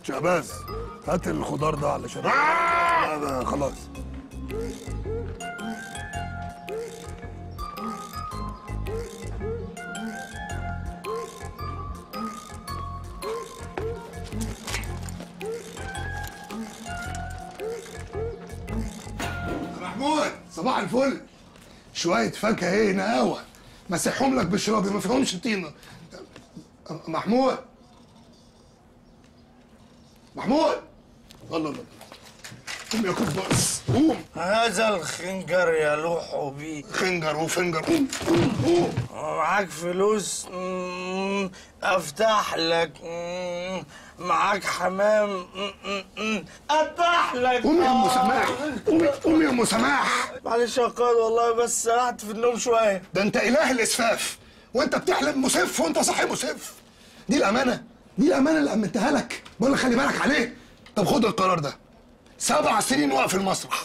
شهباز هات الخضار ده علشان لا، لا، خلاص محمود صباح الفل شوية فاكهة ايه نقاوة مسحهم لك بشرابي ما فيهمش طينة محمود محمود الله الله قوم يا كباس قوم هذا الخنجر يلوح بي خنجر وفنجر قوم قوم قوم معاك فلوس مم، افتح لك مم، معاك حمام مم، مم، افتح لك قوم يا ام سماح قوم قوم يا ام سماح معلش يا قائد والله بس سرحت في النوم شويه ده انت اله الاسفاف وانت بتحلم مسف وانت صاحي مسف دي الامانه دي الامانه اللي امنتها لك بقول لك خلي بالك عليه طب خد القرار ده سبع سنين واقف المسرح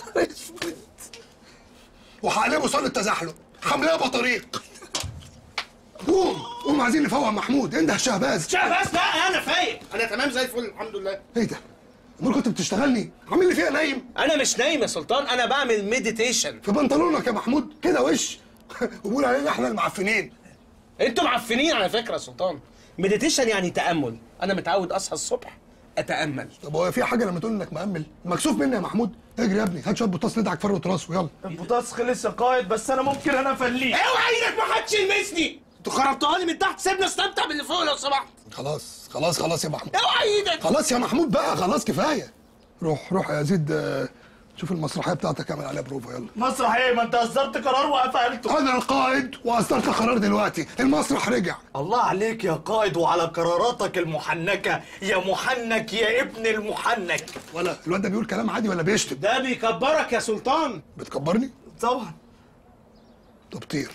وهقلبه صاله تزحلق حمليه بطريق قوم قوم عايزين نفوق محمود انده الشهباز شهباز لا انا فايق انا تمام زي الفل الحمد لله ايه ده؟ امال كنت بتشتغلني؟ عامل لي فيها نايم انا مش نايم يا سلطان انا بعمل مديتيشن في بنطلونك يا محمود كده وش وبقول علينا احنا المعفنين انتوا معفنين على فكره يا سلطان مديتيشن يعني تامل انا متعود اصحى الصبح اتامل طب هو في حاجه لما تقول انك مأمل مكسوف مني يا محمود اجري يا ابني هات شويه بطاس ندعك فروه راسه يلا البطاطس خلص يا قائد بس انا ممكن انا افليه اوعى ايدك ما حدش يلمسني انتوا خربتوها لي من تحت سيبني استمتع باللي فوق لو سمحت خلاص خلاص خلاص يا محمود اوعى ايدك خلاص يا محمود بقى خلاص كفايه روح روح يا زيد آه، شوف المسرحيه بتاعتك اعمل عليها بروفا يلا مسرح ايه ما انت اصدرت قرار وقفلته انا القائد واصدرت قرار دلوقتي المسرح رجع الله عليك يا قائد وعلى قراراتك المحنكه يا محنك يا ابن المحنك ولا الواد ده بيقول كلام عادي ولا بيشتم ده بيكبرك يا سلطان بتكبرني طبعا طب طير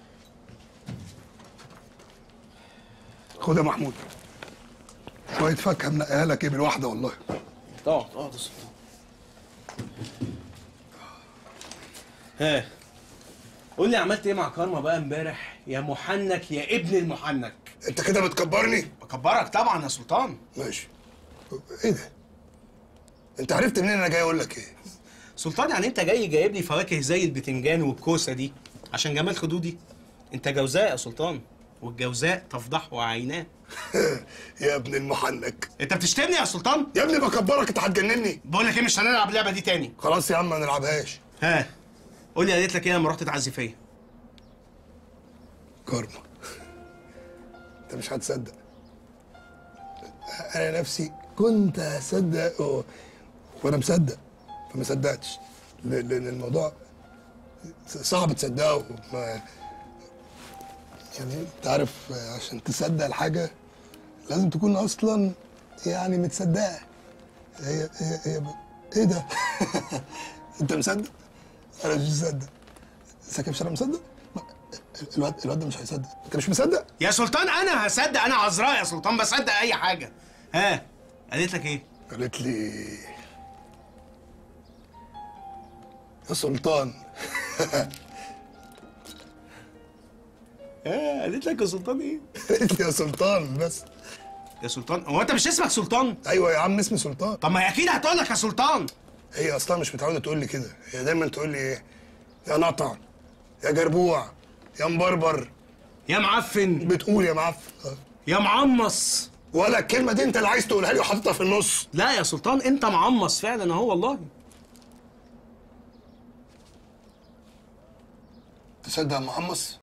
خد يا محمود شويه فاكهه منقيها لك ايه بالواحده والله اقعد اقعد يا سلطان ها قول لي عملت ايه مع كارما بقى امبارح يا محنك يا ابن المحنك انت كده بتكبرني بكبرك طبعا يا سلطان ماشي ايه ده انت عرفت منين انا جاي اقول لك ايه سلطان يعني انت جاي جايب لي فواكه زي البتنجان والكوسه دي عشان جمال خدودي انت جوزاء يا سلطان والجوزاء تفضح عيناه يا ابن المحنك انت بتشتمني يا سلطان يا ابني بكبرك انت هتجنني بقول لك ايه مش هنلعب اللعبه دي تاني خلاص يا عم ما نلعبهاش ها قول لي قالت لك ايه لما رحت تعزي فيا كارما انت مش هتصدق انا نفسي كنت هصدق و... وانا مصدق فما صدقتش ل- لان الموضوع صعب تصدقه وما يعني انت عارف عشان تصدق الحاجه لازم تكون اصلا يعني متصدقه هي هي هي ب... ايه ده انت مصدق انا مش مصدق ساكن في شارع مصدق ما- الواد الواد ده مش هيصدق انت مش مصدق يا سلطان انا هصدق انا عذراء يا سلطان بصدق اي حاجه ها قالت لك ايه قالت لي يا سلطان ها قالت لك يا سلطان ايه قالت لي يا سلطان بس يا سلطان هو انت مش اسمك سلطان ايوه يا عم اسمي سلطان طب ما هي اكيد هتقول لك يا سلطان هي اصلا مش متعوده تقول لي كده هي دايما تقول لي ايه يا نطع يا جربوع يا مبربر يا معفن بتقول يا معفن يا معمص ولا الكلمه دي انت اللي عايز تقولها لي وحاططها في النص لا يا سلطان انت معمص فعلا اهو والله تصدق يا محمص